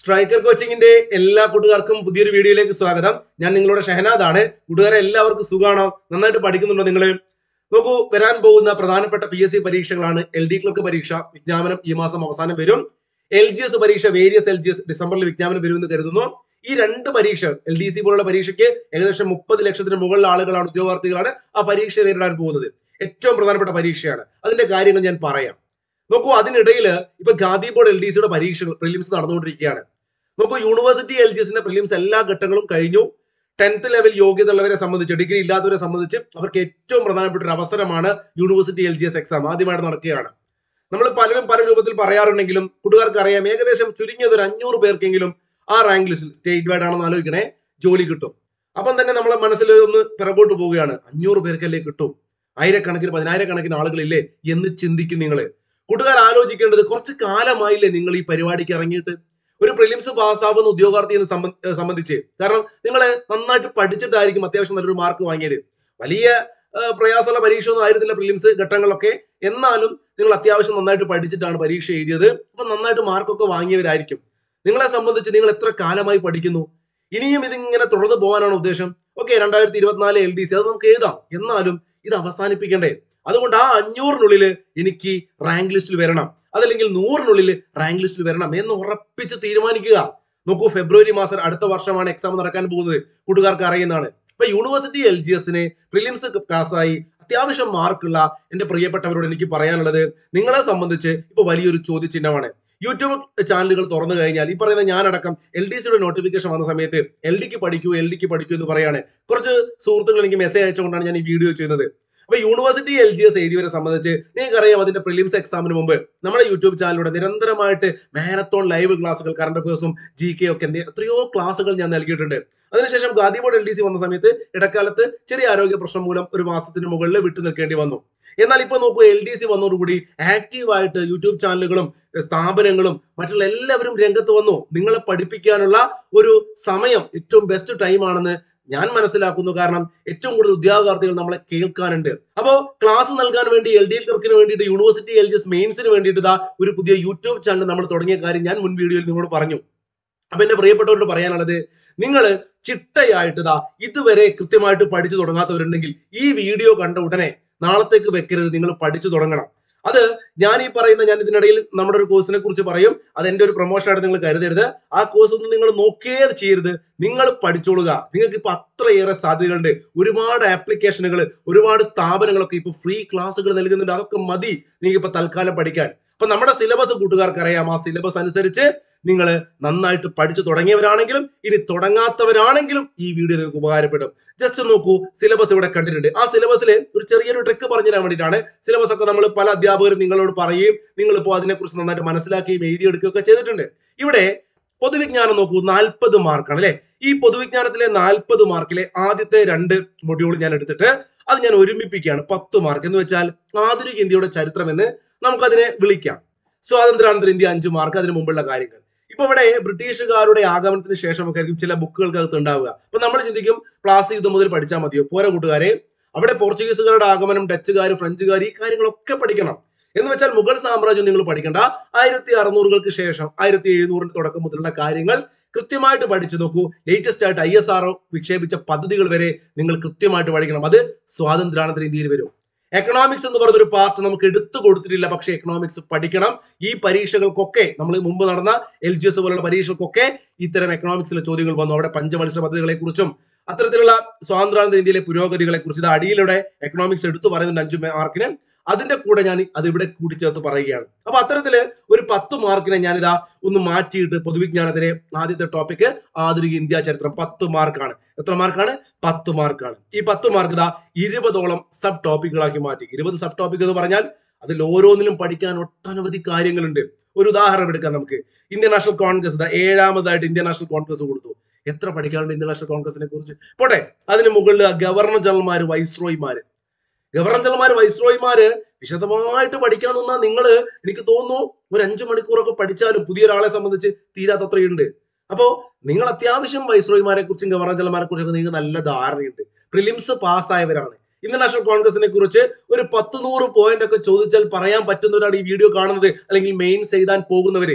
striker കോച്ചിങ്ങിന്റെ എല്ലാ കൂട്ടുകാർക്കും പുതിയൊരു വീഡിയോയിലേക്ക് സ്വാഗതം ഞാൻ നിങ്ങളുടെ ഷഹനാദ് ആണ് കൂട്ടുകാരെ എല്ലാവർക്കും സുഖമാണോ നന്നായിട്ട് പഠിക്കുന്നുണ്ടോ നിങ്ങൾ നോക്കൂ വരാൻ പോകുന്ന പ്രധാനപ്പെട്ട പി എസ് സി പരീക്ഷകളാണ് എൽ ഡി ക്ലർക്ക് പരീക്ഷ വിജ്ഞാപനം ഈ മാസം അവസാനം വരും എൽ ജി എസ് പരീക്ഷ വേരിയസ് എൽ ജി എസ് ഡിസംബറിൽ വിജ്ഞാപനം വരുമെന്ന് കരുതുന്നു ഈ രണ്ട് പരീക്ഷ എൽ ഡി സി പോലുള്ള പരീക്ഷയ്ക്ക് ഏകദേശം മുപ്പത് ലക്ഷത്തിന് മുകളിൽ ആളുകളാണ് ഉദ്യോഗാർത്ഥികളാണ് ആ പരീക്ഷ നേരിടാൻ പോകുന്നത് ഏറ്റവും പ്രധാനപ്പെട്ട പരീക്ഷയാണ് അതിന്റെ കാര്യങ്ങൾ ഞാൻ പറയാം നോക്കൂ അതിനിടയിൽ ഇപ്പൊ ഗാന്ധി ബോർഡ് എൽ ഡി സിയുടെ പരീക്ഷകൾ പ്രിലിംസ് നടന്നുകൊണ്ടിരിക്കുകയാണ് നോക്കൂ യൂണിവേഴ്സിറ്റി എൽ ജി എസിന്റെ പ്രിലിംസ് എല്ലാ ഘട്ടങ്ങളും കഴിഞ്ഞു ടെൻത്ത് ലെവൽ യോഗ്യത ഉള്ളവരെ സംബന്ധിച്ച് ഡിഗ്രി ഇല്ലാത്തവരെ സംബന്ധിച്ച് അവർക്ക് ഏറ്റവും പ്രധാനപ്പെട്ട ഒരു അവസരമാണ് university L G S exam ആദ്യമായിട്ട് നടക്കുകയാണ് നമ്മൾ പലരും പല രൂപത്തിൽ പറയാറുണ്ടെങ്കിലും കൂട്ടുകാർക്ക് അറിയാം ഏകദേശം ചുരുങ്ങിയത് ഒരു അഞ്ഞൂറ് പേർക്കെങ്കിലും ആ റാങ്ക് ലിസ്റ്റിൽ സ്റ്റേറ്റ് വൈഡ് ആണെന്ന് ആലോചിക്കണേ ജോലി കിട്ടും അപ്പം തന്നെ നമ്മളെ മനസ്സിൽ ഒന്ന് പിറകോട്ട് പോവുകയാണ് അഞ്ഞൂറ് പേർക്കല്ലേ കിട്ടും ആയിരക്കണക്കിന് പതിനായിരക്കണക്കിന് ആളുകളില്ലേ എന്ന് ചിന്തിക്കും നിങ്ങൾ കൂട്ടുകാർ ആലോചിക്കേണ്ടത് കുറച്ച് കാലമായില്ലേ നിങ്ങൾ ഈ പരിപാടിക്ക് ഇറങ്ങിയിട്ട് ഒരു പ്രിലിംസ് പാസ്സാവുന്ന ഉദ്യോഗാർത്ഥിയെ സംബ- സംബന്ധിച്ച് കാരണം നിങ്ങൾ നന്നായിട്ട് പഠിച്ചിട്ടായിരിക്കും അത്യാവശ്യം നല്ലൊരു മാർക്ക് വാങ്ങിയത് വലിയ ആ, പ്രയാസമുള്ള പരീക്ഷ ഒന്നും ആയിരുന്നില്ല പ്രിലിംസ് ഘട്ടങ്ങളൊക്കെ എന്നാലും നിങ്ങൾ അത്യാവശ്യം നന്നായിട്ട് പഠിച്ചിട്ടാണ് പരീക്ഷ എഴുതിയത് അപ്പൊ നന്നായിട്ട് മാർക്കൊക്കെ വാങ്ങിയവരായിരിക്കും നിങ്ങളെ സംബന്ധിച്ച് നിങ്ങൾ എത്ര കാലമായി പഠിക്കുന്നു ഇനിയും ഇതിങ്ങനെ തുടർന്ന് പോകാനാണ് ഉദ്ദേശം ഓക്കെ രണ്ടായിരത്തി ഇരുപത്തിനാല് എൽ ഡി സി അത് നമുക്ക് എഴുതാം എന്നാലും ഇത് അവസാനിപ്പിക്കണ്ടേ അതുകൊണ്ട് ആ അഞ്ഞൂറിനുള്ളിൽ എനിക്ക് റാങ്ക് ലിസ്റ്റിൽ വരണം അതല്ലെങ്കിൽ നൂറിനുള്ളിൽ റാങ്ക് ലിസ്റ്റിൽ വരണം എന്ന് ഉറപ്പിച്ച് തീരുമാനിക്കുക നോക്കൂ ഫെബ്രുവരി മാസം അടുത്ത വർഷമാണ് എക്സാം നടക്കാൻ പോകുന്നത് കൂട്ടുകാർക്ക് അറിയുന്നതാണ് ഇപ്പൊ യൂണിവേഴ്സിറ്റി എൽ ജി എസിന് പ്രിലിംസ് പാസ്സായി അത്യാവശ്യം മാർക്കുള്ള എന്റെ പ്രിയപ്പെട്ടവരോട് എനിക്ക് പറയാനുള്ളത് നിങ്ങളെ സംബന്ധിച്ച് ഇപ്പൊ വലിയൊരു ചോദ്യചിഹ്നമാണ് യൂട്യൂബ് ചാനലുകൾ തുറന്നു കഴിഞ്ഞാൽ ഈ പറയുന്ന ഞാനടക്കം എൽ ഡി സിയുടെ നോട്ടിഫിക്കേഷൻ വന്ന സമയത്ത് എൽ ഡിക്ക് പഠിക്കൂ എൽ ഡിക്ക് പഠിക്കൂ എന്ന് പറയാണ് കുറച്ച് സുഹൃത്തുക്കൾ എനിക്ക് മെസ്സേജ് അയച്ചുകൊണ്ടാണ് ഞാൻ ഈ വീഡിയോ ചെയ്യുന്നത് അപ്പൊ യൂണിവേഴ്സിറ്റി എൽ ജി എസ് എഴുതിയവരെ സംബന്ധിച്ച് നിങ്ങൾക്കറിയാം അതിന്റെ പ്രിലിംസ് എക്സാമിന് മുമ്പ് നമ്മുടെ യൂട്യൂബ് ചാനലിലൂടെ നിരന്തരമായിട്ട് മാരത്തോൺ ലൈവ് ക്ലാസ്സുകൾ കറണ്ട് അഫയേഴ്സും ജി കെ ഒക്കെ എന്ത് എത്രയോ ക്ലാസ്സുകൾ ഞാൻ നൽകിയിട്ടുണ്ട് അതിനുശേഷം Gandhi board L D C വന്ന സമയത്ത് ഇടക്കാലത്ത് ചെറിയ ആരോഗ്യ പ്രശ്നം മൂലം ഒരു മാസത്തിന് മുകളിൽ വിട്ടു നിൽക്കേണ്ടി വന്നു എന്നാൽ ഇപ്പൊ നോക്കൂ എൽ ഡി സി വന്നതോടുകൂടി ആക്റ്റീവായിട്ട് യൂട്യൂബ് ചാനലുകളും സ്ഥാപനങ്ങളും മറ്റുള്ള എല്ലാവരും രംഗത്ത് വന്നു നിങ്ങളെ പഠിപ്പിക്കാനുള്ള ഒരു സമയം ഏറ്റവും ബെസ്റ്റ് ടൈം ആണെന്ന് ഞാൻ മനസ്സിലാക്കുന്നു കാരണം ഏറ്റവും കൂടുതൽ ഉദ്യോഗാർത്ഥികൾ നമ്മളെ കേൾക്കാനുണ്ട് അപ്പോ ക്ലാസ് നൽകാൻ വേണ്ടി എൽ ഡി എൽ ക്ലർക്കിന് വേണ്ടിയിട്ട് യൂണിവേഴ്സിറ്റി എൽ ജി എസ് മെയിൻസിന് വേണ്ടിയിട്ട് ഇതാ ഒരു പുതിയ യൂട്യൂബ് ചാനൽ നമ്മൾ തുടങ്ങിയ കാര്യം ഞാൻ മുൻ വീഡിയോയിൽ നിങ്ങളോട് പറഞ്ഞു അപ്പൊ എന്റെ പ്രിയപ്പെട്ടവരോട് പറയാനുള്ളത് നിങ്ങൾ ചിട്ടയായിട്ട് ഇതാ ഇതുവരെ കൃത്യമായിട്ട് പഠിച്ചു തുടങ്ങാത്തവരുണ്ടെങ്കിൽ ഈ വീഡിയോ കണ്ട ഉടനെ നാളത്തേക്ക് വെക്കരുത് നിങ്ങൾ പഠിച്ചു തുടങ്ങണം അത് ഞാൻ ഈ പറയുന്ന ഞാൻ ഇതിനിടയിൽ നമ്മുടെ ഒരു കോഴ്സിനെ കുറിച്ച് പറയും അത് എന്റെ ഒരു പ്രൊമോഷൻ ആയിട്ട് നിങ്ങൾ കരുതരുത് ആ കോഴ്സ് ഒന്നും നിങ്ങൾ നോക്കേ ചെയ്യരുത് നിങ്ങൾ പഠിച്ചോളുക നിങ്ങൾക്ക് ഇപ്പൊ അത്രയേറെ സാധ്യതകളുണ്ട് ഒരുപാട് ആപ്ലിക്കേഷനുകൾ ഒരുപാട് സ്ഥാപനങ്ങളൊക്കെ ഇപ്പൊ ഫ്രീ ക്ലാസ്സുകൾ നൽകുന്നുണ്ട് അതൊക്കെ മതി നിങ്ങൾക്ക് ഇപ്പൊ തൽക്കാലം പഠിക്കാൻ അപ്പൊ നമ്മുടെ സിലബസ് കൂട്ടുകാർക്ക് അറിയാം ആ സിലബസ് അനുസരിച്ച് നിങ്ങൾ നന്നായിട്ട് പഠിച്ചു തുടങ്ങിയവരാണെങ്കിലും ഇനി തുടങ്ങാത്തവരാണെങ്കിലും ഈ വീഡിയോ നിങ്ങൾക്ക് ഉപകാരപ്പെടും ജസ്റ്റ് നോക്കൂ സിലബസ് ഇവിടെ കണ്ടിട്ടുണ്ട് ആ സിലബസിൽ ഒരു ചെറിയൊരു ട്രിക്ക് പറഞ്ഞു തരാൻ വേണ്ടിയിട്ടാണ് സിലബസ് ഒക്കെ നമ്മൾ പല അധ്യാപകരും നിങ്ങളോട് പറയുകയും നിങ്ങൾ ഇപ്പോൾ അതിനെക്കുറിച്ച് നന്നായിട്ട് മനസ്സിലാക്കുകയും എഴുതിയെടുക്കുകയൊക്കെ ചെയ്തിട്ടുണ്ട് ഇവിടെ പൊതുവിജ്ഞാനം നോക്കൂ നാൽപ്പത് മാർക്കാണ് അല്ലെ ഈ പൊതുവിജ്ഞാനത്തിലെ നാൽപ്പത് മാർക്കിലെ ആദ്യത്തെ രണ്ട് മൊഡ്യൂൾ ഞാൻ എടുത്തിട്ട് അത് ഞാൻ ഒരുമിപ്പിക്കുകയാണ് പത്ത് മാർക്ക് എന്ന് വെച്ചാൽ ആധുനിക ഇന്ത്യയുടെ ചരിത്രം എന്ന് നമുക്കതിനെ വിളിക്കാം സ്വാതന്ത്ര്യാനന്തര ഇന്ത്യ അഞ്ച് മാർക്ക് അതിന് മുമ്പുള്ള കാര്യങ്ങൾ ഇപ്പൊ ഇവിടെ ബ്രിട്ടീഷുകാരുടെ ആഗമനത്തിന് ശേഷമൊക്കെ ആയിരിക്കും ചില ബുക്കുകൾക്ക് അകത്ത് ഉണ്ടാവുക അപ്പൊ നമ്മൾ ചിന്തിക്കും പ്ലാസ്റ്റിക് യുദ്ധം മുതൽ പഠിച്ചാൽ മതിയോ പോരാ കൂട്ടുകാരെ അവിടെ പോർച്ചുഗീസുകാരുടെ ആഗമനം ഡച്ചുകാർ ഫ്രഞ്ചുകാർ ഈ കാര്യങ്ങളൊക്കെ പഠിക്കണം എന്ന് വെച്ചാൽ മുഗൾ സാമ്രാജ്യം നിങ്ങൾ പഠിക്കേണ്ട ആയിരത്തി അറുന്നൂറുകൾക്ക് ശേഷം ആയിരത്തി എഴുന്നൂറിന്റെ തുടക്കം മുതലുള്ള കാര്യങ്ങൾ കൃത്യമായിട്ട് പഠിച്ചു നോക്കൂ ലേറ്റസ്റ്റ് ആയിട്ട് ഐ എസ് ആർ വിക്ഷേപിച്ച പദ്ധതികൾ വരെ നിങ്ങൾ കൃത്യമായിട്ട് പഠിക്കണം അത് സ്വാതന്ത്ര്യാനന്തര ഇന്ത്യയിൽ വരും എക്കണോമിക്സ് എന്ന് പറഞ്ഞൊരു പാർട്ട് നമുക്ക് എടുത്തു കൊടുത്തിട്ടില്ല പക്ഷെ എക്കണോമിക്സ് പഠിക്കണം ഈ പരീക്ഷകൾക്കൊക്കെ നമ്മൾ മുമ്പ് നടന്ന എൽ ജി എസ് പോലുള്ള പരീക്ഷകൾക്കൊക്കെ ഇത്തരം എക്കണോമിക്സിലെ ചോദ്യങ്ങൾ വന്നു അവിടെ പഞ്ചവത്സര പദ്ധതികളെ കുറിച്ചും അത്തരത്തിലുള്ള സ്വാതന്ത്ര്യാനന്തര ഇന്ത്യയിലെ പുരോഗതികളെ കുറിച്ച് ഇത് അടിയിലൂടെ എക്കണോമിക്സ് എടുത്തു പറയുന്നുണ്ട് അഞ്ചു മാർക്കിന് അതിന്റെ കൂടെ ഞാൻ അത് ഇവിടെ കൂട്ടിച്ചേർത്ത് പറയുകയാണ് അപ്പൊ അത്തരത്തില് ഒരു പത്ത് മാർക്കിനെ ഞാനിതാ ഒന്ന് മാറ്റിയിട്ട് പൊതുവിജ്ഞാനത്തിലെ ആദ്യത്തെ ടോപ്പിക് ആധുനിക ഇന്ത്യ ചരിത്രം പത്ത് മാർക്കാണ് എത്ര മാർക്കാണ് പത്ത് മാർക്കാണ് ഈ പത്ത് മാർക്ക് ഇതാ ഇരുപതോളം സബ് ടോപ്പിക്കുകളാക്കി മാറ്റി ഇരുപത് സബ് ടോപ്പിക് എന്ന് പറഞ്ഞാൽ അതിൽ ഓരോന്നിലും പഠിക്കാൻ ഒട്ടനവധി കാര്യങ്ങളുണ്ട് ഒരു ഉദാഹരണം എടുക്കാം നമുക്ക് ഇന്ത്യൻ നാഷണൽ കോൺഗ്രസ് ഇതാ ഏഴാമതായിട്ട് ഇന്ത്യൻ നാഷണൽ കോൺഗ്രസ് കൊടുത്തു എത്ര പഠിക്കാനുണ്ട് ഇന്ത്യൻ നാഷണൽ കോൺഗ്രസിനെ കുറിച്ച് പോട്ടെ അതിന് മുകളിൽ ഗവർണർ ജനറൽമാര് വൈസ്രോയിമാര് ഗവർണർ ജനറൽമാര് വൈസ്രോയിമാര് വിശദമായിട്ട് പഠിക്കാൻ നിന്നാൽ നിങ്ങൾ എനിക്ക് തോന്നുന്നു ഒരു അഞ്ചു മണിക്കൂറൊക്കെ പഠിച്ചാലും പുതിയ ഒരാളെ സംബന്ധിച്ച് തീരാത്തത്രയുണ്ട് അപ്പോ നിങ്ങൾ അത്യാവശ്യം വൈസ്രോയിമാരെ കുറിച്ചും ഗവർണർ ജനറൽമാരെ കുറിച്ചൊക്കെ നിങ്ങൾക്ക് നല്ല ധാരണയുണ്ട് പ്രിലിംസ് പാസ്സായവരാണ് ഇന്ത്യൻ നാഷണൽ കോൺഗ്രസിനെ കുറിച്ച് ഒരു പത്ത് നൂറ് പോയിന്റ് ഒക്കെ ചോദിച്ചാൽ പറയാൻ പറ്റുന്നവരാണ് ഈ വീഡിയോ കാണുന്നത് അല്ലെങ്കിൽ മെയിൻസ് എഴുതാൻ പോകുന്നവര്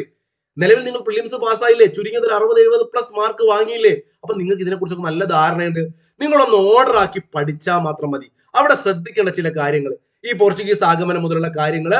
നിലവിൽ നിങ്ങൾ പ്രിലിംസ് പാസ്സായില്ലേ ചുരുങ്ങിയത് ഒരു അറുപത് എഴുപത് പ്ലസ് മാർക്ക് വാങ്ങിയില്ലേ അപ്പൊ നിങ്ങൾക്ക് ഇതിനെക്കുറിച്ചൊക്കെ നല്ല ധാരണയുണ്ട് നിങ്ങളൊന്ന് ഓർഡർ ആക്കി പഠിച്ചാൽ മാത്രം മതി അവിടെ ശ്രദ്ധിക്കേണ്ട ചില കാര്യങ്ങൾ ഈ പോർച്ചുഗീസ് ആഗമനം മുതലുള്ള കാര്യങ്ങൾ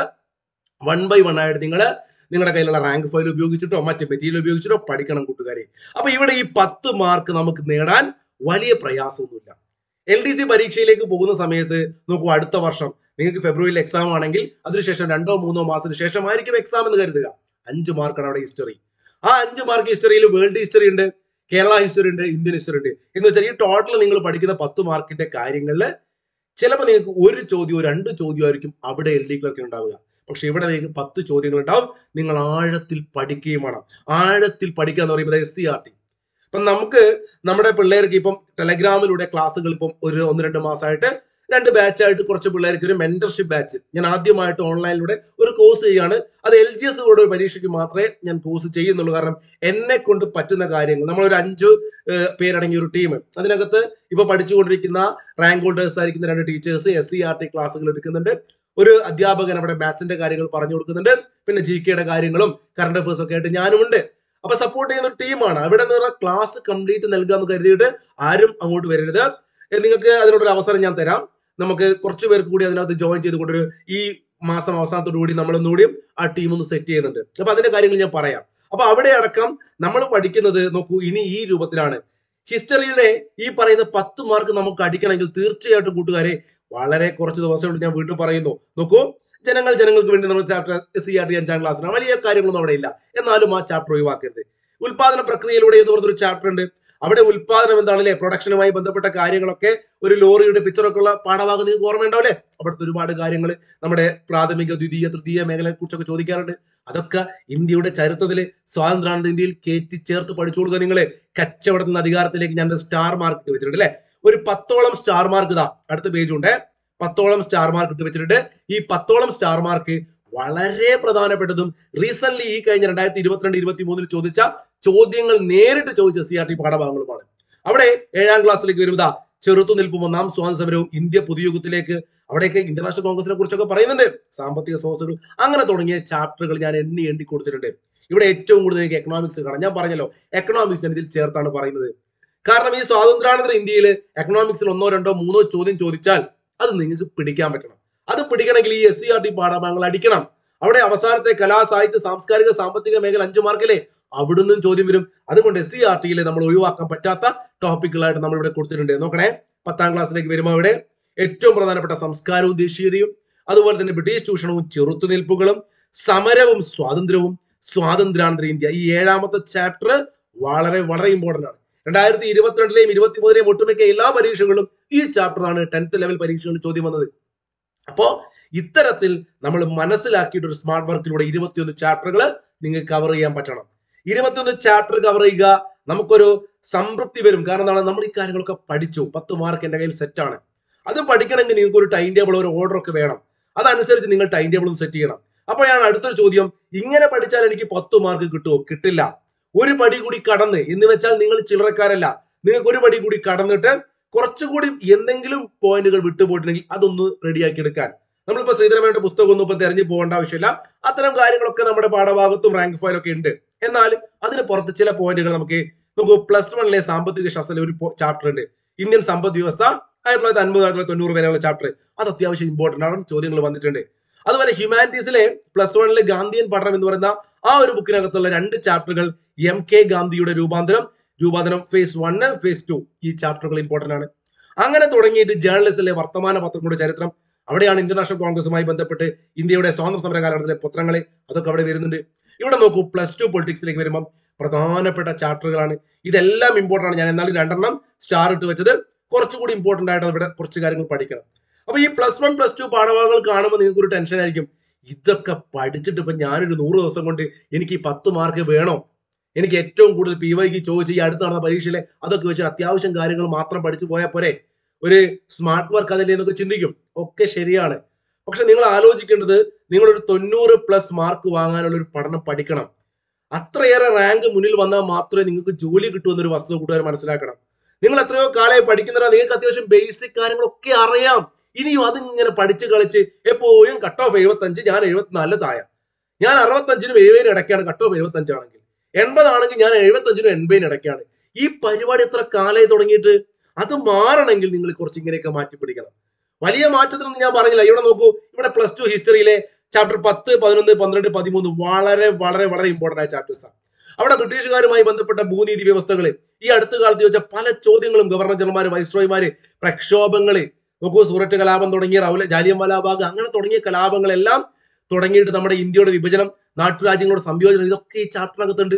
വൺ ബൈ വൺ ആയിട്ട് നിങ്ങൾ നിങ്ങളുടെ കയ്യിലുള്ള റാങ്ക് ഫയൽ ഉപയോഗിച്ചിട്ടോ മറ്റ് മെറ്റീരിയൽ ഉപയോഗിച്ചിട്ടോ പഠിക്കണം കൂട്ടുകാരെ അപ്പൊ ഇവിടെ ഈ പത്ത് മാർക്ക് നമുക്ക് നേടാൻ വലിയ പ്രയാസമൊന്നുമില്ല എൽ ഡി സി പരീക്ഷയിലേക്ക് പോകുന്ന സമയത്ത് നോക്കൂ അടുത്ത വർഷം നിങ്ങൾക്ക് ഫെബ്രുവരിയിൽ എക്സാം ആണെങ്കിൽ അതിനുശേഷം രണ്ടോ മൂന്നോ മാസത്തിന് ശേഷമായിരിക്കും എക്സാം എന്ന് കരുതുക അഞ്ച് മാർക്കാണ് അവിടെ ഹിസ്റ്ററി ആ അഞ്ച് മാർക്ക് ഹിസ്റ്ററിയിൽ വേൾഡ് ഹിസ്റ്ററി ഉണ്ട് കേരള ഹിസ്റ്ററി ഉണ്ട് ഇന്ത്യൻ ഹിസ്റ്ററി ഉണ്ട് എന്ന് വെച്ചാൽ ഈ ടോട്ടൽ നിങ്ങൾ പഠിക്കുന്ന പത്ത് മാർക്കിന്റെ കാര്യങ്ങളിൽ ചിലപ്പോൾ നിങ്ങൾക്ക് ഒരു ചോദ്യമോ രണ്ട് ചോദ്യമായിരിക്കും അവിടെ എൽ ഡി ക്ലർക്ക് ഉണ്ടാവുക പക്ഷെ ഇവിടെ നിങ്ങൾക്ക് പത്ത് ചോദ്യങ്ങൾ ഉണ്ടാവും നിങ്ങൾ ആഴത്തിൽ പഠിക്കുകയും വേണം ആഴത്തിൽ പഠിക്കുക എന്ന് പറയുമ്പോൾ എസ് സി ആർ ടി ഇപ്പം നമുക്ക് നമ്മുടെ പിള്ളേർക്ക് ഇപ്പം ടെലഗ്രാമിലൂടെ ക്ലാസ്സുകൾ ഇപ്പം ഒരു ഒന്ന് രണ്ട് മാസമായിട്ട് രണ്ട് ബാച്ചായിട്ട് കുറച്ച് പിള്ളേർക്ക് ഒരു മെന്റർഷിപ്പ് ബാച്ച് ഞാൻ ആദ്യമായിട്ട് ഓൺലൈനിലൂടെ ഒരു കോഴ്സ് ചെയ്യാണ് അത് എൽ ജി എസ് കൂടെ ഒരു പരീക്ഷയ്ക്ക് മാത്രമേ ഞാൻ കോഴ്സ് ചെയ്യുന്നുള്ളൂ കാരണം എന്നെ കൊണ്ട് പറ്റുന്ന കാര്യങ്ങൾ നമ്മളൊരു അഞ്ച് ഏഹ്, പേരടങ്ങിയ ഒരു ടീം അതിനകത്ത് ഇപ്പൊ പഠിച്ചുകൊണ്ടിരിക്കുന്ന റാങ്ക് ഹോൾഡേഴ്സ് ആയിരിക്കുന്ന രണ്ട് teachers S C R T ക്ലാസ്സുകൾ എടുക്കുന്നുണ്ട് ഒരു അധ്യാപകൻ അവിടെ മാത്സിന്റെ കാര്യങ്ങൾ പറഞ്ഞു കൊടുക്കുന്നുണ്ട് പിന്നെ ജി കെയുടെ കാര്യങ്ങളും കറണ്ട് അഫേഴ്സ് ഒക്കെ ആയിട്ട് ഞാനുമുണ്ട് അപ്പൊ സപ്പോർട്ട് ചെയ്യുന്ന ഒരു ടീമാണ് അവിടെ എന്ന് പറഞ്ഞാൽ ക്ലാസ് കംപ്ലീറ്റ് നൽകുക എന്ന് കരുതിയിട്ട് ആരും അങ്ങോട്ട് വരരുത് ഏ, നിങ്ങൾക്ക് അതിനോടൊരു അവസരം ഞാൻ തരാം നമുക്ക് കുറച്ച് പേർക്ക് കൂടി അതിനകത്ത് ജോയിൻ ചെയ്തുകൊണ്ടൊരു ഈ മാസം അവസാനത്തോടു കൂടി നമ്മൾ ഒന്നുകൂടിയും ആ ടീം ഒന്ന് സെറ്റ് ചെയ്യുന്നുണ്ട് അപ്പൊ അതിന്റെ കാര്യങ്ങൾ ഞാൻ പറയാം അപ്പൊ അവിടെ അടക്കം നമ്മൾ പഠിക്കുന്നത് നോക്കൂ ഇനി ഈ രൂപത്തിലാണ് ഹിസ്റ്ററിയുടെ ഈ പറയുന്ന പത്ത് മാർക്ക് നമുക്ക് അടിക്കണമെങ്കിൽ തീർച്ചയായിട്ടും കൂട്ടുകാരെ വളരെ കുറച്ച് ദിവസം കൊണ്ട് ഞാൻ വീണ്ടും പറയുന്നു നോക്കൂ ജനങ്ങൾ ജനങ്ങൾക്ക് വേണ്ടി നമ്മൾ ചാപ്റ്റർ സി ആർ ടി അഞ്ചാം ക്ലാസ്സിലാണ് വലിയ കാര്യങ്ങളൊന്നും അവിടെ ഇല്ല എന്നാലും ആ ചാപ്റ്റർ ഒഴിവാക്കരുത് ഉൽപാദന പ്രക്രിയയിലൂടെ എന്ന് പറഞ്ഞൊരു ചാപ്റ്റർ ഉണ്ട് അവിടെ ഉൽപാദനം എന്താണല്ലേ പ്രൊഡക്ഷനുമായി ബന്ധപ്പെട്ട കാര്യങ്ങളൊക്കെ ഒരു ലോറിയുടെ പിക്ചറൊക്കെ ഉള്ള പാഠഭാഗം നിങ്ങൾക്ക് ഓർമ്മയുണ്ടാവില്ലേ അവിടുത്തെ ഒരുപാട് കാര്യങ്ങൾ നമ്മുടെ പ്രാഥമിക ദ്വിതീയ തൃതീയ മേഖലയെ കുറിച്ചൊക്കെ ചോദിക്കാറുണ്ട് അതൊക്കെ ഇന്ത്യയുടെ ചരിത്രത്തിൽ സ്വാതന്ത്ര്യാനന്ദ ഇന്ത്യയിൽ കയറ്റി ചേർത്ത് പഠിച്ചു കൊടുക്കുക നിങ്ങൾ കച്ചവടത്തിൽ നിന്ന് അധികാരത്തിലേക്ക് ഞാൻ സ്റ്റാർ മാർക്ക് ഇട്ട് വെച്ചിട്ടുണ്ട് അല്ലെ ഒരു പത്തോളം സ്റ്റാർ മാർക്ക് ഇതാ അടുത്ത പേജ് ഉണ്ട് പത്തോളം സ്റ്റാർ മാർക്ക് ഇട്ട് വെച്ചിട്ടുണ്ട് ഈ പത്തോളം സ്റ്റാർ മാർക്ക് വളരെ പ്രധാനപ്പെട്ടതും റീസെന്റ് ഈ കഴിഞ്ഞ രണ്ടായിരത്തി ഇരുപത്തിരണ്ട് ഇരുപത്തി മൂന്നിൽ ചോദിച്ച ചോദ്യങ്ങൾ നേരിട്ട് ചോദിച്ച സി ആർ ടി പാഠഭാഗങ്ങളുമാണ് അവിടെ ഏഴാം ക്ലാസ്സിലേക്ക് വരുന്നതാ ചെറുത്തുനിൽപ്പും ഒന്നാം സ്വാതന്ത്ര്യ സമരവും ഇന്ത്യ പുതുയുഗത്തിലേക്ക് അവിടെയൊക്കെ ഇന്റർനാഷണൽ കോൺഗ്രസിനെ കുറിച്ചൊക്കെ പറയുന്നുണ്ട് സാമ്പത്തിക സ്രോതസ്സുകൾ അങ്ങനെ തുടങ്ങിയ ചാപ്റ്ററുകൾ ഞാൻ എണ്ണി എണ്ണി കൊടുത്തിട്ടുണ്ട് ഇവിടെ ഏറ്റവും കൂടുതൽ എനിക്ക് എക്കണോമിക്സ് കാണാം ഞാൻ പറഞ്ഞല്ലോ എക്കണോമിക്സ് ഞാൻ ഇതിൽ ചേർത്താണ് പറയുന്നത് കാരണം ഈ സ്വാതന്ത്ര്യാനന്തര ഇന്ത്യയിൽ എക്കണോമിക്സിൽ ഒന്നോ രണ്ടോ മൂന്നോ ചോദ്യം ചോദിച്ചാൽ അത് നിങ്ങൾക്ക് പിടിക്കാൻ പറ്റണം അത് പിടിക്കണമെങ്കിൽ ഈ എസ് സി ആർ ടി പാഠഭാഗങ്ങൾ അടിക്കണം അവിടെ അവസാനത്തെ കലാ സാഹിത്യ സാംസ്കാരിക സാമ്പത്തിക മേഖല അഞ്ചു മാർക്കിലെ അവിടുന്ന് ചോദ്യം വരും അതുകൊണ്ട് എസ് സി ആർ ടിയിൽ നമ്മൾ ഒഴിവാക്കാൻ പറ്റാത്ത ടോപ്പിക്കുകളായിട്ട് നമ്മൾ ഇവിടെ കൊടുത്തിട്ടുണ്ട് നോക്കണേ പത്താം ക്ലാസ്സിലേക്ക് വരുമ്പോൾ ഇവിടെ ഏറ്റവും പ്രധാനപ്പെട്ട സംസ്കാരവും ദേശീയതയും അതുപോലെ തന്നെ ബ്രിട്ടീഷ് ചൂഷണവും ചെറുത്തുനിൽപ്പുകളും സമരവും സ്വാതന്ത്ര്യവും സ്വാതന്ത്ര്യാനന്തര ഇന്ത്യ ഈ ഏഴാമത്തെ ചാപ്റ്റർ വളരെ വളരെ ഇമ്പോർട്ടന്റ് ആണ് രണ്ടായിരത്തി ഇരുപത്തിരണ്ടിലെയും ഇരുപത്തിമൂന്നിലെയും ഒട്ടുമിക്ക എല്ലാ പരീക്ഷകളും ഈ ചാപ്റ്ററാണ് ടെൻത്ത് ലെവൽ പരീക്ഷകളിൽ ചോദ്യം വന്നത് അപ്പോ ഇത്തരത്തിൽ നമ്മൾ മനസ്സിലാക്കിയിട്ട് ഒരു സ്മാർട്ട് വർക്കിലൂടെ ഇരുപത്തിയൊന്ന് ചാപ്റ്ററുകൾ നിങ്ങൾക്ക് കവർ ചെയ്യാൻ പറ്റണം ഇരുപത്തിയൊന്ന് ചാപ്റ്റർ കവർ ചെയ്യുക നമുക്കൊരു സംതൃപ്തി വരും കാരണം എന്താണ് നമ്മൾ ഈ കാര്യങ്ങളൊക്കെ പഠിച്ചു പത്ത് മാർക്ക് എന്റെ കയ്യിൽ സെറ്റാണ് അതും പഠിക്കണമെങ്കിൽ നിങ്ങൾക്ക് ഒരു ടൈം ടേബിൾ ഒരു ഓർഡർ ഒക്കെ വേണം അതനുസരിച്ച് നിങ്ങൾ ടൈം ടേബിളും സെറ്റ് ചെയ്യണം അപ്പോഴാണ് അടുത്തൊരു ചോദ്യം ഇങ്ങനെ പഠിച്ചാൽ എനിക്ക് പത്ത് മാർക്ക് കിട്ടുമോ കിട്ടില്ല ഒരു പടി കൂടി കടന്ന് എന്ന് വെച്ചാൽ നിങ്ങൾ ചില്ലറക്കാരല്ല നിങ്ങൾക്ക് ഒരു പടി കൂടി കടന്നിട്ട് കുറച്ചുകൂടി എന്തെങ്കിലും പോയിന്റുകൾ വിട്ടുപോയിട്ടുണ്ടെങ്കിൽ അതൊന്ന് റെഡിയാക്കി എടുക്കാൻ നമ്മളിപ്പോ ശ്രീധരമേന്റെ പുസ്തകം ഒന്നും ഇപ്പൊ തെരഞ്ഞു പോകേണ്ട ആവശ്യമില്ല അത്തരം കാര്യങ്ങളൊക്കെ നമ്മുടെ പാഠഭാഗത്തും റാങ്ക് ഫയലൊക്കെ ഉണ്ട് എന്നാൽ അതിന് പുറത്ത് ചില പോയിന്റുകൾ നമുക്ക് നമുക്ക് പ്ലസ് വണ്ണിലെ സാമ്പത്തിക ശാസ്ത്രത്തിലെ ഒരു ചാപ്റ്റർ ഉണ്ട് ഇന്ത്യൻ സമ്പദ് വ്യവസ്ഥ ആയിരത്തി തൊള്ളായിരത്തി അൻപത് ആയിരത്തി തൊള്ളായിരത്തി തൊണ്ണൂറ് വരെയുള്ള ചാപ്റ്റർ അത് അത്യാവശ്യം ഇമ്പോർട്ടന്റ് ആണ് ചോദ്യങ്ങൾ വന്നിട്ടുണ്ട് അതുപോലെ ഹ്യൂമാനിറ്റീസിലെ പ്ലസ് വണ്ണിലെ ഗാന്ധിയൻ പഠനം എന്ന് പറയുന്ന ആ ഒരു ബുക്കിനകത്തുള്ള രണ്ട് ചാപ്റ്ററുകൾ എം കെ ഗാന്ധിയുടെ രൂപാന്തരം രൂപാന്തരം ഫേസ് വണ് ഫേസ് ടു ഈ ചാപ്റ്ററുകൾ ഇമ്പോർട്ടന്റ് ആണ് അങ്ങനെ തുടങ്ങിയിട്ട് ജേർണലിസ്റ്റിലെ വർത്തമാന പത്രങ്ങളുടെ ചരിത്രം അവിടെയാണ് ഇന്റർനാഷണൽ കോൺഗ്രസുമായി ബന്ധപ്പെട്ട് ഇന്ത്യയുടെ സ്വാതന്ത്ര്യ സമര കാലഘട്ടത്തിലെ പത്രങ്ങൾ അതൊക്കെ അവിടെ വരുന്നുണ്ട് ഇവിടെ നോക്കൂ പ്ലസ് ടു പൊളിറ്റിക്സിലേക്ക് വരുമ്പം പ്രധാനപ്പെട്ട ചാപ്റ്ററുകളാണ് ഇതെല്ലാം ഇമ്പോർട്ടന്റ് ആണ് ഞാൻ എന്നാലും രണ്ടെണ്ണം സ്റ്റാർ ഇട്ട് വെച്ചത് കുറച്ചുകൂടി ഇമ്പോർട്ടന്റ് ആയിട്ട് ഇവിടെ കുറച്ച് കാര്യങ്ങൾ പഠിക്കണം അപ്പൊ ഈ പ്ലസ് വൺ പ്ലസ് ടു പാഠഭാഗങ്ങൾ കാണുമ്പോൾ നിങ്ങൾക്ക് ഒരു ടെൻഷൻ ആയിരിക്കും ഇതൊക്കെ പഠിച്ചിട്ട് ഇപ്പൊ ഞാനൊരു നൂറ് ദിവസം കൊണ്ട് എനിക്ക് ഈ പത്ത് മാർക്ക് വേണോ എനിക്ക് ഏറ്റവും കൂടുതൽ പി വൈക്ക് ചോദിച്ച് ഈ അടുത്ത് നടന്ന പരീക്ഷയിലെ അതൊക്കെ വെച്ച് അത്യാവശ്യം കാര്യങ്ങൾ മാത്രം പഠിച്ചു പോയാൽ പോരെ ഒരു സ്മാർട്ട് വർക്ക് അതല്ലേ എന്നൊക്കെ ചിന്തിക്കും ഒക്കെ ശരിയാണ് പക്ഷെ നിങ്ങൾ ആലോചിക്കേണ്ടത് നിങ്ങളൊരു തൊണ്ണൂറ് പ്ലസ് മാർക്ക് വാങ്ങാനുള്ള ഒരു പഠനം പഠിക്കണം അത്രയേറെ റാങ്ക് മുന്നിൽ വന്നാൽ മാത്രമേ നിങ്ങൾക്ക് ജോലി കിട്ടൂ എന്നൊരു വസ്തുത കൂട്ടുകാർ മനസ്സിലാക്കണം നിങ്ങൾ എത്രയോ കാലമായി പഠിക്കുന്നവരാ നിങ്ങൾക്ക് അത്യാവശ്യം ബേസിക് കാര്യങ്ങളൊക്കെ അറിയാം ഇനിയും അതിങ്ങനെ പഠിച്ച് കളിച്ച് എപ്പോഴും കട്ട് ഓഫ് എഴുപത്തഞ്ച് ഞാൻ എഴുപത്തിനാലില് താഴെ ഞാൻ അറുപത്തഞ്ചിനും എഴുപതിനും ഇടയ്ക്കാണ് കട്ട് ഓഫ് എഴുപത്തഞ്ചാണെങ്കിൽ എൺപതാണെങ്കിൽ ഞാൻ എഴുപത്തഞ്ചിനും എൺപതിനും ഇടയ്ക്കാണ് ഈ പരിപാടി എത്ര കാലമായി തുടങ്ങിയിട്ട് അത് മാറണമെങ്കിൽ നിങ്ങൾ കുറച്ച് ഇങ്ങനെയൊക്കെ മാറ്റി പിടിക്കണം വലിയ മാറ്റത്തിനൊന്നും ഞാൻ പറഞ്ഞില്ല ഇവിടെ നോക്കൂ ഇവിടെ പ്ലസ് ടു ഹിസ്റ്ററിയിലെ ചാപ്റ്റർ പത്ത് പതിനൊന്ന് പന്ത്രണ്ട് പതിമൂന്ന് വളരെ വളരെ വളരെ ഇമ്പോർട്ടന്റ് ആയ ചാപ്റ്റേഴ്സ് ആണ് അവിടെ ബ്രിട്ടീഷുകാരുമായി ബന്ധപ്പെട്ട ഭൂനീതി വ്യവസ്ഥകൾ ഈ അടുത്ത കാലത്ത് ചോദിച്ച പല ചോദ്യങ്ങളും ഗവർണർ ജനറൽമാര് വൈസ്രോയിമാര് പ്രക്ഷോഭങ്ങള് നോക്കൂ സൂററ്റ് കലാപം തുടങ്ങിയ റൗല ജാലിയൻ വാലാബാഗ് അങ്ങനെ തുടങ്ങിയ കലാപങ്ങളെല്ലാം തുടങ്ങിയിട്ട് നമ്മുടെ ഇന്ത്യയുടെ വിഭജനം നാട്ടുരാജ്യങ്ങളുടെ സംയോജനം ഇതൊക്കെ ഈ ചാപ്റ്ററിനകത്തുണ്ട്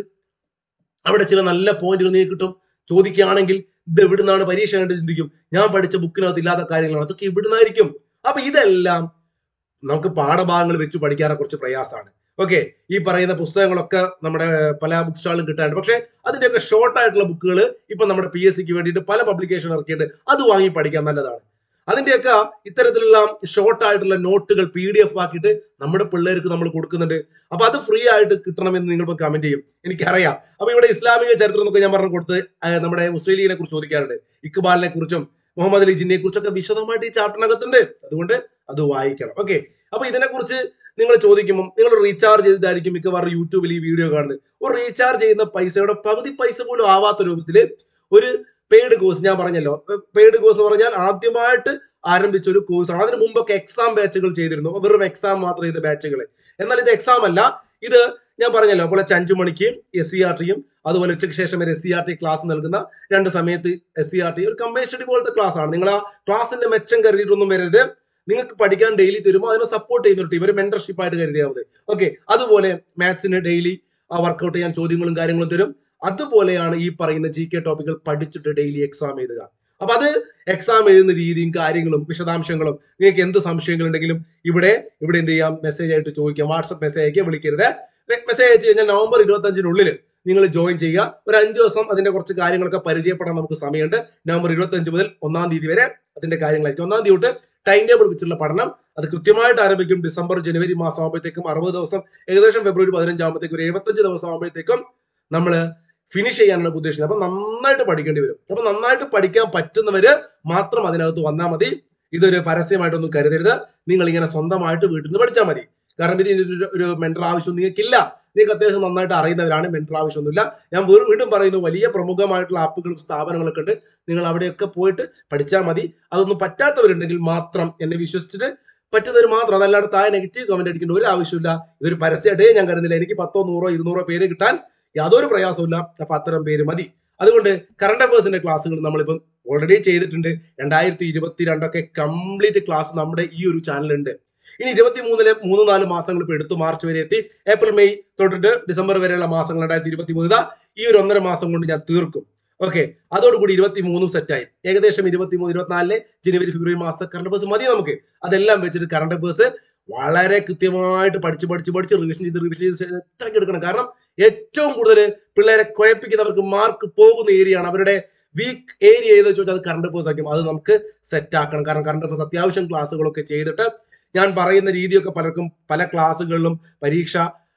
അവിടെ ചില നല്ല പോയിന്റുകൾ നിങ്ങൾക്ക് കിട്ടും ചോദിക്കുകയാണെങ്കിൽ ഇത് എവിടുന്നാണ് പരീക്ഷ കണ്ട് ചിന്തിക്കും ഞാൻ പഠിച്ച ബുക്കിനകത്ത് ഇല്ലാത്ത കാര്യങ്ങളാണ് അതൊക്കെ ഇവിടുന്നായിരിക്കും അപ്പൊ ഇതെല്ലാം നമുക്ക് പാഠഭാഗങ്ങൾ വെച്ച് പഠിക്കാറെ കുറച്ച് പ്രയാസമാണ് ഓക്കെ ഈ പറയുന്ന പുസ്തകങ്ങളൊക്കെ നമ്മുടെ പല ബുക്ക് സ്റ്റാളിലും കിട്ടാറുണ്ട് പക്ഷെ അതിന്റെയൊക്കെ ഷോർട്ട് ആയിട്ടുള്ള ബുക്കുകൾ ഇപ്പൊ നമ്മുടെ പി എസ് സിക്ക് വേണ്ടിയിട്ട് പല പബ്ലിക്കേഷൻ ഇറക്കിയിട്ട് അത് വാങ്ങി പഠിക്കാൻ നല്ലതാണ് അതിന്റെയൊക്കെ ഇത്തരത്തിലുള്ള ഷോർട്ട് ആയിട്ടുള്ള നോട്ടുകൾ പി ഡി എഫ് ആക്കിയിട്ട് നമ്മുടെ പിള്ളേർക്ക് നമ്മൾ കൊടുക്കുന്നുണ്ട് അപ്പൊ അത് ഫ്രീ ആയിട്ട് കിട്ടണമെന്ന് നിങ്ങൾ ഇപ്പൊ കമന്റ് ചെയ്യും എനിക്കറിയാം അപ്പൊ ഇവിടെ ഇസ്ലാമിക ചരിത്രം എന്നൊക്കെ ഞാൻ പറഞ്ഞു കൊടുത്ത് ആ, നമ്മുടെ മുസ്ലിം കുറിച്ച് ചോദിക്കാറുണ്ട് ഇക്ബാലിനെ കുറിച്ചും മുഹമ്മദ് അലി ജിന്നിയെ കുറിച്ചൊക്കെ വിശദമായിട്ട് ഈ ചാപ്റ്ററിനകത്തുണ്ട് അതുകൊണ്ട് അത് വായിക്കണം ഓക്കെ അപ്പൊ ഇതിനെക്കുറിച്ച് നിങ്ങൾ ചോദിക്കുമ്പോൾ നിങ്ങൾ റീചാർജ് ചെയ്തിട്ടായിരിക്കും മിക്കവാറും യൂട്യൂബിൽ ഈ വീഡിയോ കാണുന്നത് ഒരു റീചാർജ് ചെയ്യുന്ന പൈസയുടെ പകുതി പൈസ പോലും ആവാത്ത രൂപത്തിൽ ഒരു പെയ്ഡ് കോഴ്സ് ഞാൻ പറഞ്ഞല്ലോ പെയ്ഡ് കോഴ്സ് എന്ന് പറഞ്ഞാൽ ആദ്യമായിട്ട് ആരംഭിച്ച ഒരു കോഴ്സാണ് അതിന് മുമ്പൊക്കെ എക്സാം ബാച്ചുകൾ ചെയ്തിരുന്നു അപ്പൊ വെറും എക്സാം മാത്രം ചെയ്ത ബാച്ചുകൾ എന്നാൽ ഇത് എക്സാം അല്ല ഇത് ഞാൻ പറഞ്ഞല്ലോ അപ്പോൾ അഞ്ചു മണിക്ക് എസ് സി ആർ ടിയും അതുപോലെ ഉച്ചയ്ക്ക് ശേഷം വരെ S C R T class നൽകുന്ന രണ്ട് സമയത്ത് എസ് സി ആർ ടി ഒരു കമ്പൈൻ സ്റ്റഡി പോലത്തെ ക്ലാസ് ആണ് നിങ്ങൾ ആ ക്ലാസിന്റെ മെച്ചം കരുതിയിട്ടൊന്നും വരരുത് നിങ്ങൾക്ക് പഠിക്കാൻ ഡെയിലി തരുമ്പോൾ അതിനെ സപ്പോർട്ട് ചെയ്യുന്ന ഒരു ടീം ഒരു മെന്റർഷിപ്പ് ആയിട്ട് കരുതിയാൽ മതി ഓക്കെ അതുപോലെ മാത്സിന് ഡെയിലി വർക്കൗട്ട് ചെയ്യാൻ ചോദ്യങ്ങളും കാര്യങ്ങളും തരും അതുപോലെയാണ് ഈ പറയുന്ന ജി കെ ടോപ്പിക്കുകൾ പഠിച്ചിട്ട് ഡെയിലി എക്സാം എഴുതുക അപ്പൊ അത് എക്സാം എഴുതുന്ന രീതിയും കാര്യങ്ങളും വിശദാംശങ്ങളും നിങ്ങൾക്ക് എന്ത് സംശയങ്ങൾ ഉണ്ടെങ്കിലും ഇവിടെ ഇവിടെ എന്ത് ചെയ്യാം മെസ്സേജ് ആയിട്ട് ചോദിക്കാം വാട്സപ്പ് മെസ്സേജ് അയക്കുക വിളിക്കരുത് മെസ്സേജ് അയച്ചു കഴിഞ്ഞാൽ നവംബർ ഇരുപത്തി അഞ്ചിനുള്ളിൽ നിങ്ങൾ ജോയിൻ ചെയ്യുക ഒരു അഞ്ച് ദിവസം അതിന്റെ കുറച്ച് കാര്യങ്ങളൊക്കെ പരിചയപ്പെടാൻ നമുക്ക് സമയമുണ്ട് നവംബർ ഇരുപത്തി അഞ്ച് മുതൽ ഒന്നാം തീയതി വരെ അതിന്റെ കാര്യങ്ങളായിരിക്കും ഒന്നാം തീയതി തൊട്ട് ടൈം ടേബിൾ വെച്ചുള്ള പഠനം അത് കൃത്യമായിട്ട് ആരംഭിക്കും ഡിസംബർ ജനുവരി മാസം ആകുമ്പോഴത്തേക്കും അറുപത് ദിവസം ഏകദേശം ഫെബ്രുവരി പതിനഞ്ചാകുമ്പോഴത്തേക്കും ഒരു എഴുപത്തഞ്ച് ദിവസം ആകുമ്പോഴത്തേക്കും നമ്മൾ ഫിനിഷ് ചെയ്യാനുള്ള ഉദ്ദേശിക്കുന്നത് അപ്പൊ നന്നായിട്ട് പഠിക്കേണ്ടി വരും അപ്പൊ നന്നായിട്ട് പഠിക്കാൻ പറ്റുന്നവര് മാത്രം അതിനകത്ത് വന്നാൽ മതി ഇതൊരു പരസ്യമായിട്ടൊന്നും കരുതരുത് നിങ്ങൾ ഇങ്ങനെ സ്വന്തമായിട്ട് വീട്ടിൽ നിന്ന് പഠിച്ചാൽ മതി കാരണം ഇത് ഇതിന്റെ ഒരു മെന്റർ ആവശ്യം നിങ്ങൾക്കില്ല നിങ്ങൾക്ക് അത്യാവശ്യം നന്നായിട്ട് അറിയുന്നവരാണ് മെന്റർ ആവശ്യമൊന്നുമില്ല ഞാൻ വീണ്ടും വീണ്ടും പറയുന്നു വലിയ പ്രമുഖമായിട്ടുള്ള ആപ്പുകളും സ്ഥാപനങ്ങളൊക്കെ ഉണ്ട് നിങ്ങൾ അവിടെയൊക്കെ പോയിട്ട് പഠിച്ചാൽ മതി അതൊന്നും പറ്റാത്തവരുണ്ടെങ്കിൽ മാത്രം എന്നെ വിശ്വസിച്ചിട്ട് പറ്റുന്നവർ മാത്രം അതല്ലാതെ താഴെ നെഗറ്റീവ് കമന്റ് അടിക്കേണ്ട ഒരു ആവശ്യമില്ല ഇതൊരു പരസ്യമായിട്ടേ ഞാൻ കരുതുന്നില്ല എനിക്ക് പത്തോ നൂറോ ഇരുന്നൂറോ പേര് കിട്ടാൻ യാതൊരു പ്രയാസമില്ല അപ്പൊ അത്തരം പേര് മതി അതുകൊണ്ട് കറണ്ട് അഫേഴ്സിന്റെ ക്ലാസ്സുകൾ നമ്മളിപ്പം ഓൾറെഡി ചെയ്തിട്ടുണ്ട് രണ്ടായിരത്തി ഇരുപത്തിരണ്ടൊക്കെ കംപ്ലീറ്റ് ക്ലാസ് നമ്മുടെ ഈ ഒരു ചാനലുണ്ട് ഇനി ഇരുപത്തി മൂന്നിലെ മൂന്ന് നാല് മാസങ്ങൾ ഇപ്പൊ എടുത്തു മാർച്ച് വരെ എത്തി ഏപ്രിൽ മെയ് തൊട്ടിട്ട് ഡിസംബർ വരെയുള്ള മാസങ്ങൾ രണ്ടായിരത്തി ഇരുപത്തി മൂന്ന് ഈ ഒരു ഒന്നര മാസം കൊണ്ട് ഞാൻ തീർക്കും ഓക്കെ അതോടുകൂടി ഇരുപത്തി മൂന്നും സെറ്റായി ഏകദേശം ഇരുപത്തി മൂന്ന് ഇരുപത്തിനാലിലെ ജനുവരി ഫെബ്രുവരി മാസത്തെ കറണ്ട് അഫേഴ്സ് മതി നമുക്ക് അതെല്ലാം വെച്ചിട്ട് കറണ്ട് അഫേഴ്സ് വളരെ കൃത്യമായിട്ട് പഠിച്ച് പഠിച്ച് പഠിച്ച് റിവിഷൻ ചെയ്ത് റിവിഷൻ ചെയ്ത് സെറ്റാക്കി എടുക്കണം കാരണം ഏറ്റവും കൂടുതൽ പിള്ളേരെ കുഴപ്പിക്കുന്നവർക്ക് മാർക്ക് പോകുന്ന ഏരിയയാണ് അവരുടെ വീക്ക് ഏരിയ ഏത് ചോദിച്ചാൽ അത് കറണ്ട് അഫേഴ്സ് ആക്കും അത് നമുക്ക് സെറ്റ് ആക്കണം കാരണം കറണ്ട് അഫേഴ്സ് അത്യാവശ്യം ക്ലാസ്സുകളൊക്കെ ചെയ്തിട്ട് ഞാൻ പറയുന്ന രീതിയൊക്കെ പലർക്കും പല ക്ലാസ്സുകളിലും പരീക്ഷ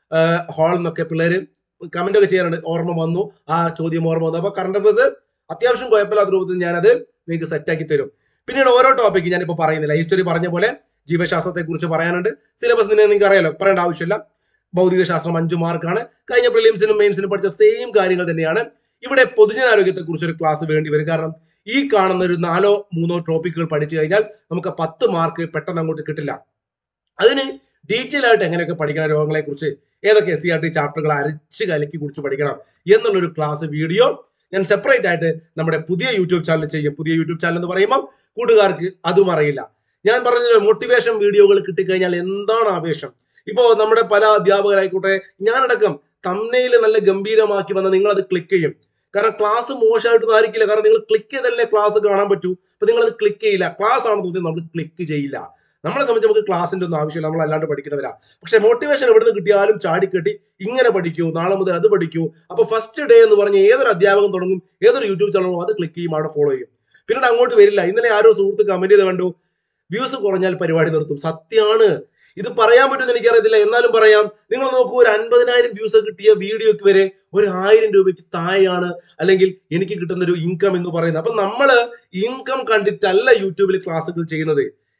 ഹാളിൽ നിന്നൊക്കെ പിള്ളേര് കമന്റ് ഒക്കെ ചെയ്യാറുണ്ട് ഓർമ്മ വന്നു ആ ചോദ്യം ഓർമ്മ വന്നു അപ്പൊ കറണ്ട് അഫേഴ്സ് അത്യാവശ്യം കുഴപ്പമില്ലാത്ത രൂപത്തിൽ ഞാനത് നിങ്ങൾക്ക് സെറ്റാക്കി തരും പിന്നീട് ഓരോ ടോപ്പിക്ക് ഞാനിപ്പോൾ പറയുന്നില്ല ഹിസ്റ്ററി പറഞ്ഞ പോലെ ജീവശാസ്ത്രത്തെ കുറിച്ച് പറയാനുണ്ട് സിലബസ് നിങ്ങൾക്ക് അറിയാലോ പറയേണ്ട ആവശ്യമില്ല ഭൗതിക ശാസ്ത്രം അഞ്ചു മാർക്കാണ് കഴിഞ്ഞ പ്രിലിംസിനും മെയിൻസിനും പഠിച്ച സെയിം കാര്യങ്ങൾ തന്നെയാണ് ഇവിടെ പൊതുജനാരോഗ്യത്തെ കുറിച്ച് ഒരു ക്ലാസ് വേണ്ടി വരും കാരണം ഈ കാണുന്ന ഒരു നാലോ മൂന്നോ ടോപ്പിക്കുകൾ പഠിച്ചു കഴിഞ്ഞാൽ നമുക്ക് പത്ത് മാർക്ക് പെട്ടെന്ന് അങ്ങോട്ട് കിട്ടില്ല അതിന് ഡീറ്റെയിൽ ആയിട്ട് എങ്ങനെയൊക്കെ പഠിക്കണം രോഗങ്ങളെ കുറിച്ച് ഏതൊക്കെ എസ് സി ആർ ടി ചാപ്റ്ററുകൾ അരച്ച് കലക്കി കുറിച്ച് പഠിക്കണം എന്നുള്ളൊരു ക്ലാസ് വീഡിയോ ഞാൻ സെപ്പറേറ്റ് ആയിട്ട് നമ്മുടെ പുതിയ യൂട്യൂബ് ചാനൽ ചെയ്യും പുതിയ യൂട്യൂബ് ചാനൽ എന്ന് പറയുമ്പോൾ കൂട്ടുകാർക്ക് അതും അറിയില്ല ഞാൻ പറഞ്ഞ മോട്ടിവേഷൻ വീഡിയോകൾ കിട്ടിക്കഴിഞ്ഞാൽ എന്താണ് ആവേശം ഇപ്പോ നമ്മുടെ പല അധ്യാപകരായിക്കോട്ടെ ഞാനടക്കം തമ്മയിൽ നല്ല ഗംഭീരമാക്കി വന്ന നിങ്ങൾ അത് ക്ലിക്ക് ചെയ്യും കാരണം ക്ലാസ് മോശമായിട്ടൊന്നും ആയിരിക്കില്ല കാരണം നിങ്ങൾ ക്ലിക്ക് ചെയ്തല്ലേ ക്ലാസ് കാണാൻ പറ്റൂ അപ്പൊ നിങ്ങൾ അത് ക്ലിക്ക് ചെയ്യില്ല ക്ലാസ് ആണെന്ന് തോന്നി നമ്മൾ ക്ലിക്ക് ചെയ്യില്ല നമ്മളെ സംബന്ധിച്ച് നമുക്ക് ക്ലാസിന്റെ ഒന്നും ആവശ്യമില്ല നമ്മൾ അല്ലാണ്ട് പഠിക്കുന്നവരാ പക്ഷെ മോട്ടിവേഷൻ എവിടുന്ന് കിട്ടിയാലും ചാടിക്കെട്ടി ഇങ്ങനെ പഠിക്കൂ നാളെ മുതൽ അത് പഠിക്കൂ അപ്പൊ ഫസ്റ്റ് ഡേ എന്ന് പറഞ്ഞ ഏതൊരു അധ്യാപകം തുടങ്ങും ഏതൊരു യൂട്യൂബ് ചാനലും അത് ക്ലിക്ക് ചെയ്യും അവിടെ ഫോളോ ചെയ്യും പിന്നീട് അങ്ങോട്ട് വരില്ല ഇന്നലെ ആരോ സുഹൃത്ത് കമന്റ് ചെയ്ത് കണ്ടു വ്യൂസ് കുറഞ്ഞാൽ പരിപാടി നിർത്തും സത്യമാണ് ഇത് പറയാൻ പറ്റുമെന്ന് എനിക്കറിയത്തില്ല എന്നാലും പറയാം നിങ്ങൾ നോക്കൂ ഒരു അൻപതിനായിരം വ്യൂസ് കിട്ടിയ വീഡിയോക്ക് വരെ ഒരു ആയിരം രൂപയ്ക്ക് താഴെയാണ് അല്ലെങ്കിൽ എനിക്ക് കിട്ടുന്ന ഒരു ഇൻകം എന്ന് പറയുന്നത് അപ്പൊ നമ്മള് ഇൻകം കണ്ടിട്ടല്ല യൂട്യൂബിൽ ക്ലാസ്സുകൾ ചെയ്യുന്നത്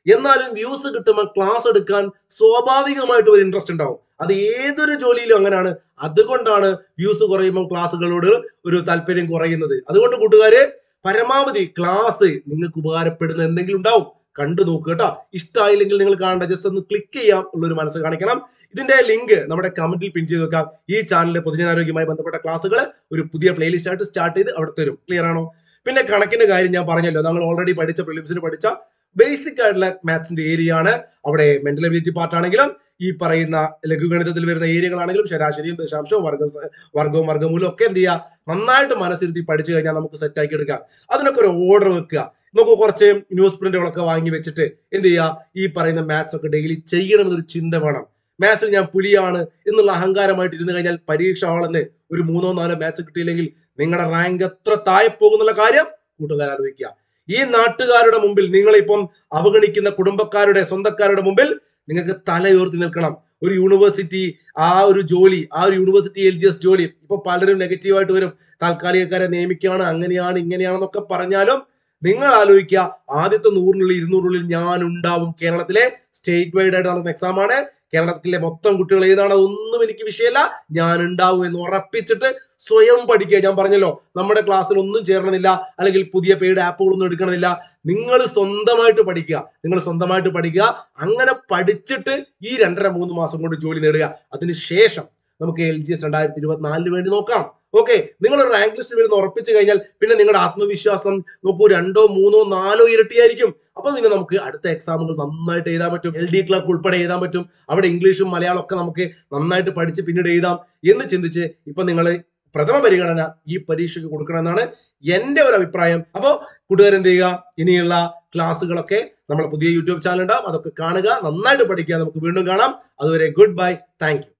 എന്നാലും വ്യൂസ് കിട്ടുമ്പോൾ ക്ലാസ് എടുക്കാൻ സ്വാഭാവികമായിട്ട് ഒരു ഇൻട്രസ്റ്റ് ഉണ്ടാവും അത് ഏതൊരു ജോലിയിലും അങ്ങനെയാണ് അതുകൊണ്ടാണ് വ്യൂസ് കുറയുമ്പോൾ ക്ലാസ്സുകളോട് ഒരു താല്പര്യം കുറയുന്നത് അതുകൊണ്ട് കൂട്ടുകാരെ പരമാവധി ക്ലാസ് നിങ്ങൾക്ക് ഉപകാരപ്പെടുന്ന എന്തെങ്കിലും ഉണ്ടാവും കണ്ടു നോക്കുക കേട്ടോ ഇഷ്ടമായില്ലെങ്കിൽ നിങ്ങൾ കാണേണ്ട ജസ്റ്റ് ഒന്ന് ക്ലിക്ക് ചെയ്യാം ഉള്ളൊരു മനസ്സ് കാണിക്കണം ഇതിന്റെ ലിങ്ക് നമ്മുടെ കമന്റിൽ പിൻ ചെയ്ത് വെക്കാം ഈ ചാനലിലെ പൊതുജനാരോഗ്യവുമായി ബന്ധപ്പെട്ട ക്ലാസ്സുകൾ ഒരു പുതിയ പ്ലേലിസ്റ്റ് ആയിട്ട് സ്റ്റാർട്ട് ചെയ്ത് അവിടെ തരും ക്ലിയർ ആണോ പിന്നെ കണക്കിന്റെ കാര്യം ഞാൻ പറഞ്ഞല്ലോ നമ്മൾ ഓൾറെഡി പഠിച്ച പ്രിലിംസിന് പഠിച്ച ബേസിക് ആയിട്ടുള്ള മാത്സിന്റെ ഏരിയ ആണ് അവിടെ മെന്റൽ എബിലിറ്റി പാർട്ട് ആണെങ്കിലും ഈ പറയുന്ന ലഘുഗണിതത്തിൽ വരുന്ന ഏരിയകളാണെങ്കിലും ശരാശരിയും ദശാംശവും വർഗ വർഗവും വർഗമൂലവും ഒക്കെ എന്ത് ചെയ്യുക നന്നായിട്ട് മനസ്സിരുത്തി പഠിച്ചു കഴിഞ്ഞാൽ നമുക്ക് സെറ്റ് ആക്കി എടുക്കാം അതിനൊക്കെ ഒരു ഓർഡർ വെക്കുക നമുക്ക് കുറച്ച് ന്യൂസ് പ്രിന്റുകളൊക്കെ വാങ്ങി വെച്ചിട്ട് എന്ത് ചെയ്യുക ഈ പറയുന്ന മാത്സ് ഒക്കെ ഡെയിലി ചെയ്യണമെന്നൊരു ചിന്ത വേണം മാത്സിൽ ഞാൻ പുലിയാണ് എന്നുള്ള അഹങ്കാരമായിട്ട് ഇരുന്ന് കഴിഞ്ഞാൽ പരീക്ഷ ആളെന്ന് ഒരു മൂന്നോ നാലോ മാത്സ് കിട്ടിയില്ലെങ്കിൽ നിങ്ങളുടെ റാങ്ക് എത്ര താഴെ പോകുന്നുള്ള കാര്യം കൂട്ടുകാർ ആലോചിക്കുക ഈ നാട്ടുകാരുടെ മുമ്പിൽ നിങ്ങളിപ്പം അവഗണിക്കുന്ന കുടുംബക്കാരുടെ സ്വന്തക്കാരുടെ മുമ്പിൽ നിങ്ങൾക്ക് തലയുയർത്തി നിൽക്കണം ഒരു യൂണിവേഴ്സിറ്റി ആ ഒരു ജോലി ആ ഒരു യൂണിവേഴ്സിറ്റി എൽ ജി എസ് ജോലി ഇപ്പൊ പലരും നെഗറ്റീവായിട്ട് വരും താൽക്കാലികക്കാരെ നിയമിക്കുകയാണ് അങ്ങനെയാണ് ഇങ്ങനെയാണെന്നൊക്കെ പറഞ്ഞാലും നിങ്ങൾ ആലോചിക്കുക ആദ്യത്തെ നൂറിനുള്ളിൽ ഇരുന്നൂറിനുള്ളിൽ ഞാൻ ഉണ്ടാവും കേരളത്തിലെ സ്റ്റേറ്റ് വൈഡ് ആയിട്ട് നടക്കുന്ന എക്സാം ആണ് കേരളത്തിലെ മൊത്തം കുട്ടികൾ ഏതാണ് അതൊന്നും എനിക്ക് വിഷയമല്ല ഞാൻ ഉണ്ടാവും എന്ന് ഉറപ്പിച്ചിട്ട് സ്വയം പഠിക്കുക ഞാൻ പറഞ്ഞല്ലോ നമ്മുടെ ക്ലാസ്സിൽ ഒന്നും ചേരണമെന്നില്ല അല്ലെങ്കിൽ പുതിയ പെയ്ഡ് ആപ്പുകളൊന്നും എടുക്കണമെന്നില്ല നിങ്ങൾ സ്വന്തമായിട്ട് പഠിക്കുക നിങ്ങൾ സ്വന്തമായിട്ട് പഠിക്കുക അങ്ങനെ പഠിച്ചിട്ട് ഈ രണ്ടര മൂന്ന് മാസം കൊണ്ട് ജോലി നേടുക അതിനുശേഷം നമുക്ക് എൽ ജി എസ് രണ്ടായിരത്തി ഇരുപത്തിനാലിന് വേണ്ടി നോക്കാം ഓക്കെ നിങ്ങൾ ഒരു റാങ്ക് ലിസ്റ്റ് വരുന്ന ഉറപ്പിച്ചു കഴിഞ്ഞാൽ പിന്നെ നിങ്ങളുടെ ആത്മവിശ്വാസം നോക്കൂ രണ്ടോ മൂന്നോ നാലോ ഇരട്ടിയായിരിക്കും അപ്പൊ പിന്നെ നമുക്ക് അടുത്ത എക്സാമുകൾ നന്നായിട്ട് എഴുതാൻ പറ്റും എൽ ഡി ക്ലർക്ക് ഉൾപ്പെടെ എഴുതാൻ പറ്റും അവിടെ ഇംഗ്ലീഷും മലയാളം ഒക്കെ നമുക്ക് നന്നായിട്ട് പഠിച്ച് പിന്നീട് എഴുതാം എന്ന് ചിന്തിച്ച് ഇപ്പൊ നിങ്ങൾ പ്രഥമ പരിഗണന ഈ പരീക്ഷയ്ക്ക് കൊടുക്കണമെന്നാണ് എന്റെ ഒരു അഭിപ്രായം അപ്പോൾ കൂട്ടുകാർ എന്ത് ചെയ്യുക ഇനിയുള്ള ക്ലാസ്സുകളൊക്കെ നമ്മുടെ പുതിയ യൂട്യൂബ് ചാനൽ ഉണ്ടാവും അതൊക്കെ കാണുക നന്നായിട്ട് പഠിക്കുക നമുക്ക് വീണ്ടും കാണാം അതുവരെ ഗുഡ് ബൈ താങ്ക്